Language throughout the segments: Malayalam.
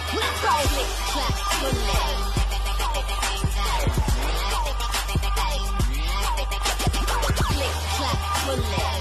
Let's go. Click, clap, bullet. Click, clap, bullet.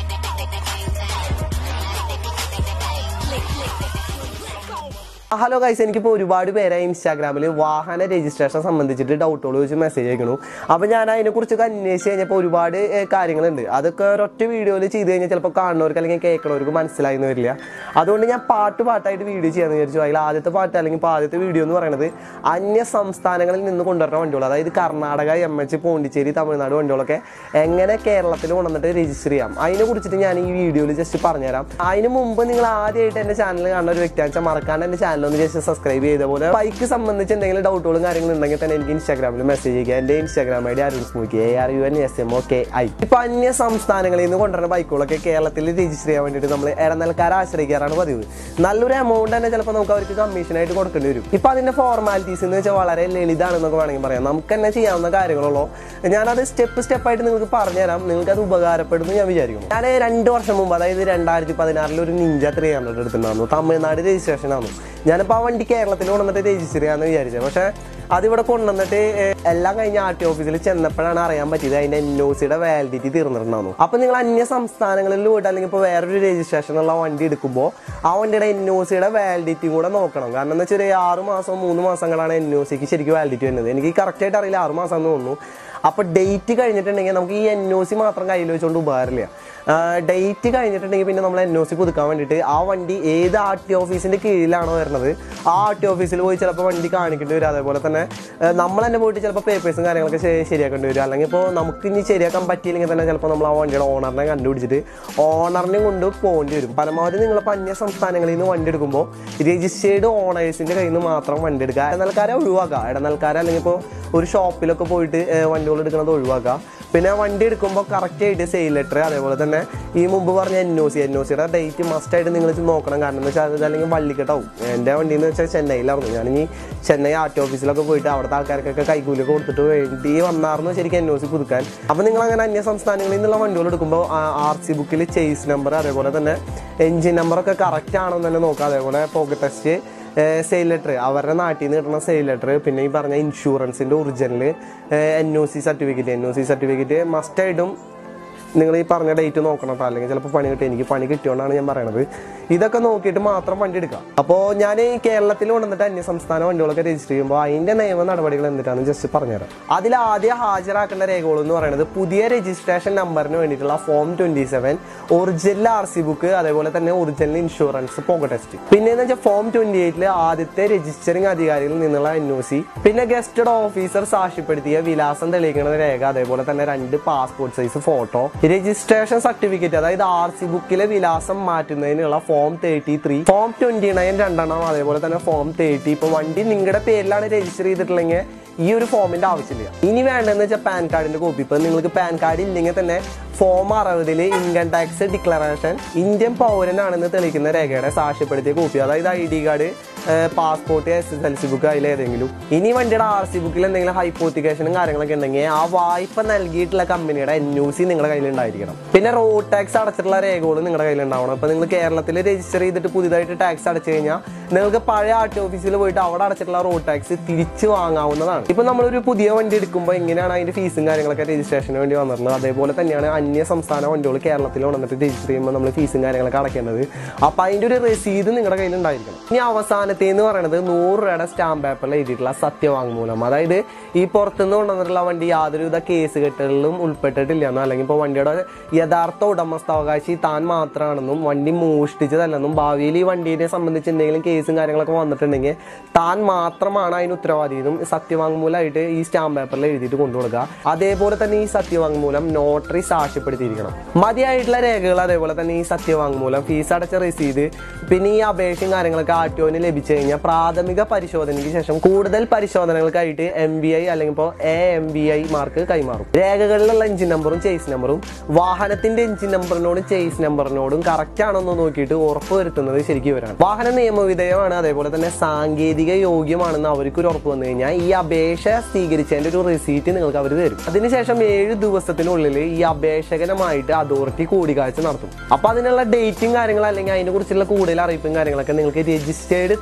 Click, click, let's go. Hello guys എനിക്കിപ്പോൾ ഒരുപാട് പേരെ ഇൻസ്റ്റാഗ്രാമിൽ വാഹന രജിസ്ട്രേഷൻ സംബന്ധിച്ചിട്ട് ഡൗട്ടുകൾ വെച്ച് മെസ്സേജ് അയക്കണു അപ്പോൾ ഞാൻ അതിനെക്കുറിച്ചൊക്കെ അന്വേഷിച്ച് കഴിഞ്ഞപ്പോൾ ഒരുപാട് ഏഹ്, കാര്യങ്ങളുണ്ട് അതൊക്കെ ഒരൊറ്റ വീഡിയോയിൽ ചെയ്ത് കഴിഞ്ഞാൽ ചിലപ്പോൾ കാണുന്നവർക്ക് അല്ലെങ്കിൽ കേൾക്കണവർക്ക് മനസ്സിലായി എന്ന് വരില്ല അതുകൊണ്ട് ഞാൻ പാട്ട് പാട്ടായിട്ട് വീഡിയോ ചെയ്യാമെന്ന് വിചാരിച്ചു അതിൽ ആദ്യത്തെ പാട്ട് അല്ലെങ്കിൽ ഇപ്പോൾ ആദ്യത്തെ വീഡിയോ എന്ന് പറയുന്നത് അന്യ സംസ്ഥാനങ്ങളിൽ നിന്ന് കൊണ്ടുവരുന്ന വണ്ടികൾ അതായത് കർണാടക എം എച്ച് പോണ്ടിച്ചേരി തമിഴ്നാട് വണ്ടികളൊക്കെ എങ്ങനെ കേരളത്തിൽ കൊണ്ടുവന്നിട്ട് രജിസ്റ്റർ ചെയ്യാം അതിനെ കുറിച്ചിട്ട് ഞാൻ ഈ വീഡിയോയിൽ ജസ്റ്റ് പറഞ്ഞുതരാം അതിന് മുമ്പ് നിങ്ങൾ ആദ്യമായിട്ട് എൻ്റെ ചാനൽ കാണുന്ന ഒരു വ്യക്തിയാണെന്ന് വെച്ചാൽ മറക്കാണ്ട് എൻ്റെ ചാനൽ ഒന്ന് ജസ്റ്റ് സബ്സ്ക്രൈബ് ചെയ്ത പോലെ ബൈക്ക് സംബന്ധിച്ച് എന്തെങ്കിലും ഡൗട്ടുകളും കാര്യങ്ങളും ഉണ്ടെങ്കിൽ തന്നെ എനിക്ക് ഇൻസ്റ്റാഗ്രാമിൽ മെസ്സേജ് ചെയ്യുക എൻ്റെ Instagram I D Arun Smoki A R U N S M O K I ഇപ്പൊ അന്യ സംസ്ഥാനങ്ങളിൽ നിന്ന് കൊണ്ടുവരുന്ന ബൈക്കുകളൊക്കെ കേരളത്തിൽ രജിസ്റ്റർ ചെയ്യാൻ വേണ്ടിയിട്ട് നമ്മൾ ഇടനിലക്കാരെ ആശ്രയിക്കാറാണ് പതിവ് നല്ലൊരു എമൗണ്ട് തന്നെ ചിലപ്പോൾ നമുക്ക് അവർക്ക് കമ്മീഷനായിട്ട് കൊടുക്കേണ്ടി വരും ഇപ്പൊ അതിന്റെ ഫോർമാലിറ്റീസ് എന്ന് വെച്ചാൽ വളരെ ലളിതാണെന്നൊക്കെ വേണമെങ്കിൽ പറയാം നമുക്ക് തന്നെ ചെയ്യാവുന്ന കാര്യങ്ങളുള്ളൂ ഞാനത് സ്റ്റെപ്പ് സ്റ്റെപ്പായിട്ട് നിങ്ങൾക്ക് പറഞ്ഞുതരാം നിങ്ങൾക്ക് അത് ഉപകാരപ്പെടുന്നു ഞാൻ വിചാരിക്കുന്നു ഞാൻ രണ്ട് വർഷം മുമ്പ് അതായത് രണ്ടായിരത്തി പതിനാറിൽ ഒരു നിഞ്ച ത്രീ ഹൺഡ്രഡ് എടുത്തിട്ടുണ്ടായിരുന്നു തമിഴ്നാട് രജിസ്ട്രേഷൻ ആയിരുന്നു ഞാനിപ്പോൾ ആ വണ്ടി കേരളത്തിൽ കൊണ്ടുവന്നിട്ട് രജിസ്റ്റർ ചെയ്യാന്ന് വിചാരിച്ചത് പക്ഷേ അതിവിടെ കൊണ്ടുവന്നിട്ട് ഏഹ്, എല്ലാം കഴിഞ്ഞ് ആർ ടി ഓഫീസിൽ ചെന്നപ്പോഴാണ് അറിയാൻ പറ്റിയത് അതിന്റെ എൻ ഒ സിയുടെ വാലിഡിറ്റി തീർന്നിട്ടുണ്ടായിരുന്നു അപ്പൊ നിങ്ങൾ അന്യ സംസ്ഥാനങ്ങളിൽ പോയിട്ട് അല്ലെങ്കിൽ ഇപ്പോൾ വേറൊരു രജിസ്ട്രേഷൻ ഉള്ള വണ്ടി എടുക്കുമ്പോൾ ആ വണ്ടിയുടെ എൻ ഒ സിയുടെ വാലിഡിറ്റിയും കൂടെ നോക്കണം കാരണം എന്ന് വെച്ചാൽ ഒരു ആറ് മാസം മൂന്ന് മാസങ്ങളാണ് എൻ ഒ സിക്ക് ശരിക്കും വാലിഡിറ്റി വരുന്നത് എനിക്ക് കറക്റ്റ് ആയിട്ട് അറിയില്ല ആറ് മാസം എന്ന് തോന്നുന്നു അപ്പൊ ഡേറ്റ് കഴിഞ്ഞിട്ടുണ്ടെങ്കിൽ നമുക്ക് ഈ എൻ ഒ സി മാത്രം കയ്യിൽ വെച്ചുകൊണ്ട് ഉപകാരമില്ല ഡേറ്റ് കഴിഞ്ഞിട്ടുണ്ടെങ്കിൽ പിന്നെ നമ്മൾ എൻ ഒ സി പുതുക്കാൻ വേണ്ടിയിട്ട് ആ വണ്ടി ഏത് ആർ ടി ഓഫീസിന്റെ കീഴിലാണോ വരുന്നത് ആ ആർ ടി ഓഫീസിൽ പോയി ചിലപ്പോൾ വണ്ടി കാണിക്കേണ്ടി വരും അതേപോലെ തന്നെ ഏഹ്, നമ്മൾ തന്നെ പോയിട്ട് ചിലപ്പോൾ പേപ്പേഴ്സും കാര്യങ്ങളൊക്കെ ശരി- ശരിയാക്കേണ്ടി വരും അല്ലെങ്കിൽ ഇപ്പോൾ നമുക്ക് ഇനി ശരിയാക്കാൻ പറ്റിയില്ലെങ്കിൽ തന്നെ ചിലപ്പോൾ നമ്മൾ ആ വണ്ടിയുടെ ഓണറിനെ കണ്ടുപിടിച്ചിട്ട് ഓണറിനെ കൊണ്ട് പോകേണ്ടി വരും പരമാവധി നിങ്ങളിപ്പോൾ അന്യ സംസ്ഥാനങ്ങളിൽ നിന്ന് വണ്ടി എടുക്കുമ്പോൾ രജിസ്റ്റേർഡ് ഓണേഴ്സിന്റെ കയ്യിൽ നിന്ന് മാത്രം വണ്ടി എടുക്കുക ഇടനിലക്കാരെ ഒഴിവാക്കുക ഇടനിലക്കാരെ അല്ലെങ്കിൽ ഇപ്പോൾ ഒരു ഷോപ്പിലൊക്കെ പോയിട്ട് ഏഹ്, വണ്ടികൾ എടുക്കുന്നത് ഒഴിവാക്കുക പിന്നെ വണ്ടി എടുക്കുമ്പോൾ കറക്റ്റ് ആയിട്ട് സെയിൽ ലെറ്റർ അതേപോലെ തന്നെ ഈ മുമ്പ് പറഞ്ഞ N O C N O സിയുടെ ഡേറ്റ് മസ്റ്റ് ആയിട്ട് നിങ്ങൾ നോക്കണം കാരണം എന്ന് വെച്ചാൽ അത് അല്ലെങ്കിൽ വള്ളിക്കെട്ടാവും എൻ്റെ വണ്ടി എന്ന് വെച്ചാൽ ചെന്നൈയിലായിരുന്നു ഞാനിനി ചെന്നൈ ആർ ടി ഓഫീസിലൊക്കെ പോയിട്ട് അവിടുത്തെ ആൾക്കാർക്കൊക്കെ കൈക്കൂലിയൊക്കെ കൊടുത്തിട്ട് വേണ്ടി വന്നായിരുന്നു ശരിക്കും എൻ ഒ സി പുതുക്കാൻ അപ്പോൾ നിങ്ങൾ അങ്ങനെ അന്യ സംസ്ഥാനങ്ങളിൽ നിന്നുള്ള വണ്ടികൾ എടുക്കുമ്പോൾ ആർ സി ബുക്കിൽ ചേസ് നമ്പർ അതേപോലെ തന്നെ എൻജിൻ നമ്പറൊക്കെ കറക്റ്റ് ആണോ എന്ന് തന്നെ നോക്കുക അതേപോലെ പോക്കറ്റ് ടെസ്റ്റ് സെയിൽ ലെറ്റർ അവരുടെ നാട്ടിൽ നിന്ന് കിട്ടുന്ന സെയിൽ ലെറ്റർ പിന്നെ ഈ പറഞ്ഞ ഇൻഷുറൻസിന്റെ original N O C certificate N O C certificate മസ്റ്റായിട്ടും നിങ്ങൾ ഈ പറഞ്ഞ ഡേറ്റ് നോക്കണം കേട്ടോ അല്ലെങ്കിൽ ചിലപ്പോൾ പണി കിട്ടും എനിക്ക് പണി കിട്ടിയോണ്ടാണ് ഞാൻ പറയണത് ഇതൊക്കെ നോക്കിയിട്ട് മാത്രം വണ്ടി എടുക്കാം അപ്പോൾ ഞാൻ ഈ കേരളത്തിൽ കൊണ്ടുവന്നിട്ട് അന്യ സംസ്ഥാന വണ്ടികളൊക്കെ രജിസ്റ്റർ ചെയ്യുമ്പോൾ അതിന്റെ നിയമ നടപടികൾ എന്തിട്ടാണെന്ന് ജസ്റ്റ് പറഞ്ഞുതരാം അതിൽ ആദ്യം ഹാജരാക്കേണ്ട രേഖകൾ എന്ന് പറയുന്നത് പുതിയ രജിസ്ട്രേഷൻ നമ്പറിന് വേണ്ടിയിട്ടുള്ള form twenty seven original R C book അതേപോലെ തന്നെ ഒറിജിനൽ ഇൻഷുറൻസ് പോക ടെസ്റ്റ് പിന്നെ എന്ന് വെച്ചാൽ ഫോം ട്വന്റി എയ്റ്റില് ആദ്യത്തെ രജിസ്റ്ററിംഗ് അധികാരിയിൽ നിന്നുള്ള എൻ ഒ സി പിന്നെ ഗസ്റ്റഡ് ഓഫീസർ സാക്ഷ്യപ്പെടുത്തിയ വിലാസം തെളിയിക്കുന്ന രേഖ അതേപോലെ തന്നെ രണ്ട് passport size photo registration certificate അതായത് ആർ സി ബുക്കിലെ വിലാസം മാറ്റുന്നതിനുള്ള form thirty three form twenty nine രണ്ടെണ്ണം അതേപോലെ തന്നെ ഫോം തേർട്ടി ഇപ്പൊ വണ്ടി നിങ്ങളുടെ പേരിലാണ് രജിസ്റ്റർ ചെയ്തിട്ടുള്ളെങ്കിൽ ഈ ഒരു ഫോമിന്റെ ആവശ്യമില്ല ഇനി വേണ്ടതെന്ന് വെച്ചാൽ പാൻ കാർഡിന്റെ കോപ്പി ഇപ്പൊ നിങ്ങൾക്ക് പാൻ കാർഡ് ഇല്ലെങ്കിൽ തന്നെ ഫോം അറുപതില് ഇൻകം ടാക്സ് ഡിക്ലറേഷൻ ഇന്ത്യൻ പൗരനാണെന്ന് തെളിയിക്കുന്ന രേഖയുടെ സാക്ഷ്യപ്പെടുത്തിയ കോപ്പി അതായത് I D card passport S S L C book അതിലേതെങ്കിലും ഇനി വണ്ടിയുടെ ആർ സി ബുക്കിൽ എന്തെങ്കിലും ഹൈപ്പോത്തിക്കേഷനും കാര്യങ്ങളൊക്കെ ഉണ്ടെങ്കിൽ ആ വായ്പ നൽകിയിട്ടുള്ള കമ്പനിയുടെ എൻ യു സി നിങ്ങളുടെ കയ്യിൽ ഉണ്ടായിരിക്കണം പിന്നെ റോഡ് ടാക്സ് അടച്ചിട്ടുള്ള രേഖകളും നിങ്ങളുടെ കയ്യിൽ ഉണ്ടാവണം ഇപ്പൊ നിങ്ങൾ കേരളത്തിൽ രജിസ്റ്റർ ചെയ്തിട്ട് പുതിയതായിട്ട് ടാക്സ് അടച്ചു കഴിഞ്ഞാൽ നിങ്ങൾക്ക് പഴയ ആർ ടി ഓഫീസിൽ പോയിട്ട് അവിടെ അടച്ചിട്ടുള്ള റോഡ് ടാക്സ് തിരിച്ചു വാങ്ങാവുന്നതാണ് ഇപ്പൊ നമ്മളൊരു പുതിയ വണ്ടി എടുക്കുമ്പോൾ എങ്ങനെയാണ് അതിന്റെ ഫീസും കാര്യങ്ങളൊക്കെ രജിസ്ട്രേഷന് വേണ്ടി വന്നിട്ടുള്ളത് അതേപോലെ തന്നെയാണ് അന്യ സംസ്ഥാന വണ്ടികൾ കേരളത്തിൽ വന്നിട്ട് രജിസ്റ്റർ ചെയ്യുമ്പോൾ നമ്മൾ ഫീസും കാര്യങ്ങളൊക്കെ അടയ്ക്കേണ്ടത് അപ്പൊ അതിന്റെ ഒരു രസീത് നിങ്ങളുടെ കയ്യിൽ ഉണ്ടായിരിക്കണം ഇനി അവസാനത്തെ എന്ന് പറയുന്നത് നൂറ് രൂപയുടെ സ്റ്റാമ്പ് പേപ്പറിൽ എഴുതിയിട്ടുള്ള സത്യവാങ്മൂലം അതായത് ഈ പുറത്തുനിന്ന് കൊണ്ടുവന്നിട്ടുള്ള വണ്ടി യാതൊരുവിധ കേസ് കെട്ടുകളിലും ഉൾപ്പെട്ടിട്ടില്ല എന്നോ അല്ലെങ്കിൽ ഇപ്പോൾ വണ്ടിയുടെ യഥാർത്ഥ ഉടമസ്ഥാവകാശി താൻ മാത്രമാണെന്നും വണ്ടി മോഷ്ടിച്ചതല്ലെന്നും ഭാവിയിൽ ഈ വണ്ടീനെ സംബന്ധിച്ച് എന്തെങ്കിലും കേസും കാര്യങ്ങളൊക്കെ വന്നിട്ടുണ്ടെങ്കിൽ താൻ മാത്രമാണ് അതിന് ഉത്തരവാദി എന്നും സത്യവാങ്മൂലമായിട്ട് ഈ സ്റ്റാമ്പ് പേപ്പറിൽ എഴുതിയിട്ട് കൊണ്ടുകൊടുക്കുക അതേപോലെ തന്നെ ഈ സത്യവാങ്മൂലം നോട്ടറി സാക്ഷ്യപ്പെടുത്തിയിരിക്കണം മതിയായിട്ടുള്ള രേഖകൾ അതേപോലെ തന്നെ ഈ സത്യവാങ്മൂലം ഫീസ് അടച്ച രസീത് പിന്നെ ഈ അപേക്ഷയും കാര്യങ്ങളൊക്കെ ആർ ടി ഒന് ലഭിച്ചു കഴിഞ്ഞാൽ പ്രാഥമിക പരിശോധനയ്ക്ക് ശേഷം കൂടുതൽ പരിശോധനകൾക്കായിട്ട് എം ബി ഐ അല്ലെങ്കിൽ ഇപ്പോൾ A M B I mark കൈമാറും രേഖകളിലുള്ള എഞ്ചിൻ നമ്പറും ചേസ് നമ്പറും വാഹനത്തിന്റെ എഞ്ചിൻ നമ്പറിനോടും ചേസ് നമ്പറിനോടും കറക്റ്റ് ആണെന്ന് നോക്കിയിട്ട് ഉറപ്പ് വരുത്തുന്നത് ശരിക്കും ഇവരാണ് വാഹനം നിയമവിധേയമാണ് അതേപോലെ തന്നെ സാങ്കേതിക യോഗ്യമാണെന്ന് അവർക്ക് ഒരു ഉറപ്പ് വന്നു കഴിഞ്ഞാൽ ഈ അപേക്ഷ സ്വീകരിച്ചതിന്റെ ഒരു റെസീറ്റ് നിങ്ങൾക്ക് അവർ തരും അതിനുശേഷം ഏഴ് ദിവസത്തിനുള്ളിൽ ഈ അപേക്ഷകനുമായിട്ട് അതോറിറ്റി കൂടിക്കാഴ്ച നടത്തും അപ്പൊ അതിനുള്ള ഡേറ്റും കാര്യങ്ങളും അല്ലെങ്കിൽ അതിനെ കുറിച്ചുള്ള കൂടുതൽ അറിയിപ്പും കാര്യങ്ങളൊക്കെ നിങ്ങൾക്ക് രജിസ്റ്റേർഡ്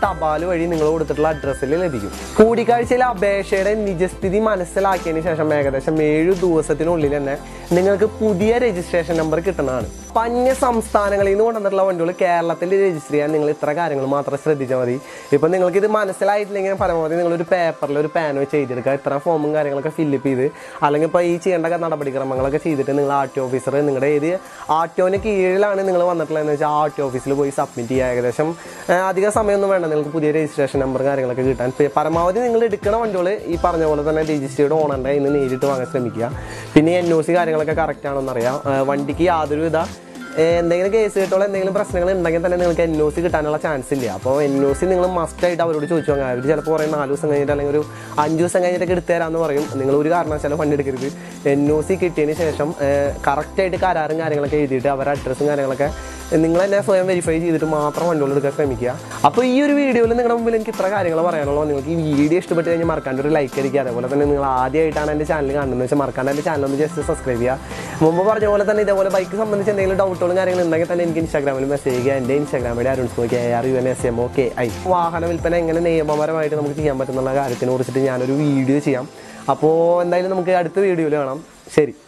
തപാൽ വഴി നിങ്ങൾ കൊടുത്തിട്ടുള്ള അഡ്രസ്സിൽ ലഭിക്കും കൂടിക്കാഴ്ചയിലെ അപേക്ഷയുടെ നിജസ്ഥിതി മനസ്സിലാക്കിയതിന് ശേഷം ഏകദേശം ഏഴു ദിവസത്തിനുള്ളിൽ തന്നെ നിങ്ങൾക്ക് പുതിയ രജിസ്ട്രേഷൻ നമ്പർ കിട്ടുന്നതാണ് അപ്പൊ അന്യ സംസ്ഥാനങ്ങളിൽ നിന്ന് കൊണ്ടുവന്നിട്ടുള്ള വണ്ടികൾ കേരളത്തിൽ രജിസ്റ്റർ ചെയ്യാൻ നിങ്ങൾ ഇത്ര കാര്യങ്ങൾ മാത്രം ശ്രദ്ധിച്ചാൽ മതി ഇപ്പൊ നിങ്ങൾക്ക് ഇത് മനസ്സിലായിട്ടില്ലെങ്കിൽ പരമാവധി നിങ്ങൾ ഒരു പേപ്പറിൽ ഒരു പാൻ വെച്ച് എഴുതിയെടുക്കുക ഇത്ര ഫോമും കാര്യങ്ങളൊക്കെ ഫില്ലപ്പ് ചെയ്ത് അല്ലെങ്കിൽ ഇപ്പോൾ ഈ ചെയ്യേണ്ട നടപടിക്രമങ്ങളൊക്കെ ചെയ്തിട്ട് നിങ്ങൾ ആർ ടി ഓഫീസർ നിങ്ങളുടെ ഏത് ആർ ടി ഒന് കീഴിലാണ് നിങ്ങൾ വന്നിട്ടുള്ളതെന്ന് വെച്ചാൽ ആർ ടി ഓഫീസിൽ പോയി സബ്മിറ്റ് ചെയ്യുക ഏകദേശം ആ, അധിക സമയമൊന്നും വേണ്ട നിങ്ങൾക്ക് പുതിയ രജിസ്ട്രേഷൻ നമ്പർ കാര്യങ്ങളൊക്കെ കിട്ടാൻ പ- പരമാവധി നിങ്ങൾ എടുക്കുന്ന വണ്ടികൾ ഈ പറഞ്ഞ പോലെ തന്നെ രജിസ്റ്റേർഡ് ഓണറിൻ്റെ ഇന്ന് നേരിട്ട് വാങ്ങാൻ ശ്രമിക്കുക പിന്നെ എൻ ഒ സി കാര്യങ്ങളൊക്കെ കറക്റ്റ് ആണെന്ന് അറിയാം ആ, വണ്ടിക്ക് യാതൊരുവിധ ഏഹ് എന്തെങ്കിലും കേസ് കിട്ടുള്ള എന്തെങ്കിലും പ്രശ്നങ്ങൾ ഉണ്ടെങ്കിൽ തന്നെ നിങ്ങൾക്ക് എൻ ഒ സി കിട്ടാനുള്ള ചാൻസ് ഇല്ല അപ്പോൾ എൻ ഒ സി നിങ്ങൾ മസ്റ്റ് ആയിട്ട് അവരോട് ചോദിച്ചു വാങ്ങാം അവർ ചിലപ്പോൾ പറയും നാല് ദിവസം കഴിഞ്ഞിട്ട് അല്ലെങ്കിൽ ഒരു അഞ്ച് ദിവസം കഴിഞ്ഞിട്ടൊക്കെ എടുത്തു തരാമെന്ന് പറയും നിങ്ങൾ ഒരു കാരണവശാലും ഫണ്ട് എടുക്കരുത് എൻ ഒ സി കിട്ടിയതിന് ശേഷം കറക്റ്റായിട്ട് കരാറും കാര്യങ്ങളൊക്കെ എഴുതിയിട്ട് അവരുടെ അഡ്രസ്സും കാര്യങ്ങളൊക്കെ നിങ്ങൾ തന്നെ സ്വയം വെരിഫൈ ചെയ്തിട്ട് മാത്രം വണ്ടികൾ എടുക്കാൻ ശ്രമിക്കുക അപ്പോൾ ഈ ഒരു വീഡിയോയിൽ നിങ്ങളുടെ മുമ്പിൽ എനിക്ക് ഇത്ര കാര്യങ്ങൾ പറയാനുള്ളൂ നിങ്ങൾക്ക് ഈ വീഡിയോ ഇഷ്ടപ്പെട്ട് കഴിഞ്ഞാൽ മറക്കാണ്ട് ഒരു ലൈക്ക് അടിക്കുക അതേപോലെ തന്നെ നിങ്ങൾ ആദ്യമായിട്ടാണ് എൻ്റെ ചാനൽ കാണുന്നത് വെച്ചാൽ മറക്കാണ്ട് എൻ്റെ ചാനൽ ഒന്ന് ജസ്റ്റ് സബ്സ്ക്രൈബ് ചെയ്യുക മുമ്പ് പറഞ്ഞ പോലെ തന്നെ ഇതേപോലെ ബൈക്ക് സംബന്ധിച്ച് എന്തെങ്കിലും ഡൗട്ടുകളും കാര്യങ്ങളും ഉണ്ടെങ്കിൽ തന്നെ എനിക്ക് ഇൻസ്റ്റാഗ്രാമിൽ മെസ്സേജ് ചെയ്യുക എൻ്റെ ഇൻസ്റ്റാഗ്രാമിൽ Arun smoke A R U N S M O K I വാഹന വിൽപ്പന എങ്ങനെ നിയമപരമായിട്ട് നമുക്ക് ചെയ്യാൻ പറ്റുന്നുള്ള കാര്യത്തിനെ കുറിച്ചിട്ട് ഞാനൊരു വീഡിയോ ചെയ്യാം അപ്പോൾ എന്തായാലും നമുക്ക് അടുത്ത വീഡിയോയിൽ കാണാം ശരി